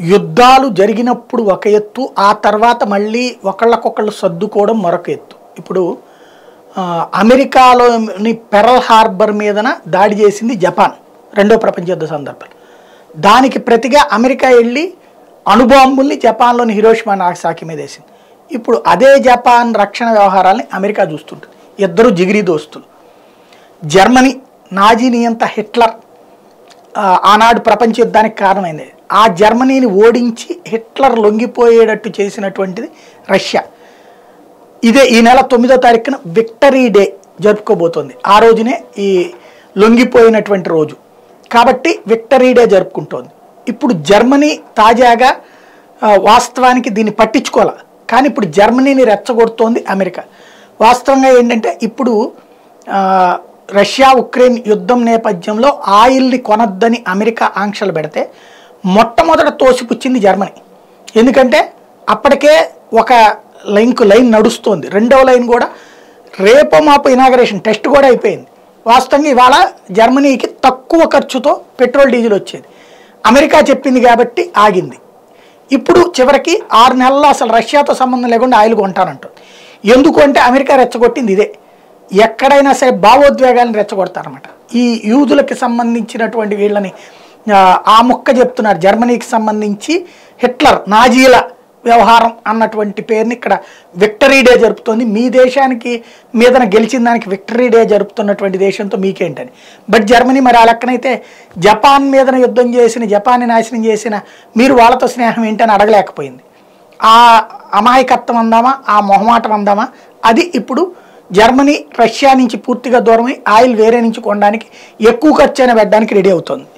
యుద్ధాలు జరిగినప్పుడు ఒక ఎత్తు ఆ తర్వాత మళ్ళీ ఒకళ్ళకొకళ్ళు సర్దుకోవడం మరొక ఎత్తు ఇప్పుడు ఆ, అమెరికాలోని పెరల్ హార్బర్ మీదన దాడి చేసింది జపాన్ రెండో ప్రపంచ యుద్ధ సందర్భంలో దానికి ప్రతిగా అమెరికా వెళ్ళి అణుబాంబుల్ని జపాన్లోని హిరోషిమా నాగసాకి మీద వేసింది ఇప్పుడు అదే జపాన్ రక్షణ వ్యవహారాల్ని అమెరికా చూస్తుంటుంది ఇద్దరు జిగిరి దోస్తులు జర్మనీ నాజీ నియంత హిట్లర్ ఆ, ఆనాడు ప్రపంచ యుద్ధానికి కారణమైంది ఆ జర్మనీని ఓడించి హిట్లర్ లొంగిపోయేటట్టు చేసినటువంటిది రష్యా ఇదే ఈ నెల తొమ్మిదో తారీఖున విక్టరీ డే జరుపుకోబోతోంది ఆ రోజునే ఈ లొంగిపోయినటువంటి రోజు కాబట్టి విక్టరీ డే జరుపుకుంటోంది ఇప్పుడు జర్మనీ తాజాగా ఆ, వాస్తవానికి దీన్ని పట్టించుకోవాలి కానీ ఇప్పుడు జర్మనీని రెచ్చగొడుతోంది అమెరికా వాస్తవంగా ఏంటంటే ఇప్పుడు ఆ, రష్యా ఉక్రెయిన్ యుద్ధం నేపథ్యంలో ఆయిల్ని కొనొద్దని అమెరికా ఆంక్షలు పెడితే మొట్టమొదట తోసిపుచ్చింది జర్మనీ ఎందుకంటే అప్పటికే ఒక లైన్కు లైన్ నడుస్తోంది రెండవ లైన్ కూడా రేపో మాపు ఇనాగరేషన్ టెస్ట్ కూడా అయిపోయింది వాస్తవంగా ఇవాళ జర్మనీకి తక్కువ ఖర్చుతో పెట్రోల్ డీజిల్ వచ్చేది అమెరికా చెప్పింది కాబట్టి ఆగింది ఇప్పుడు చివరికి ఆరు నెలల్లో అసలు రష్యాతో సంబంధం లేకుండా ఆయిల్ కొంటానంటుంది ఎందుకు అంటే అమెరికా రెచ్చగొట్టింది ఇదే ఎక్కడైనా సరే భావోద్వేగాలను రెచ్చగొడతారన్నమాట ఈ యూదులకి సంబంధించినటువంటి వీళ్ళని ఆ, ఆ ముక్క చెప్తున్నారు జర్మనీకి సంబంధించి హిట్లర్ నాజీల వ్యవహారం అన్నటువంటి పేరుని ఇక్కడ విక్టరీ డే జరుపుతోంది మీ దేశానికి మీదన గెలిచిన దానికి విక్టరీ డే జరుపుతున్నటువంటి దేశంతో మీకేంటని బట్ జర్మనీ మరి ఆ లెక్కనైతే జపాన్ మీదన యుద్ధం చేసిన జపాన్ని నాశనం చేసిన మీరు వాళ్ళతో స్నేహం ఏంటని అడగలేకపోయింది ఆ అమాయకత్వం అందామా ఆ మొహమాటం అందామా అది ఇప్పుడు జర్మనీ రష్యా నుంచి పూర్తిగా దూరమై ఆయిల్ వేరే నుంచి కొనడానికి ఎక్కువ ఖర్చు అయినా పెట్టడానికి రెడీ అవుతుంది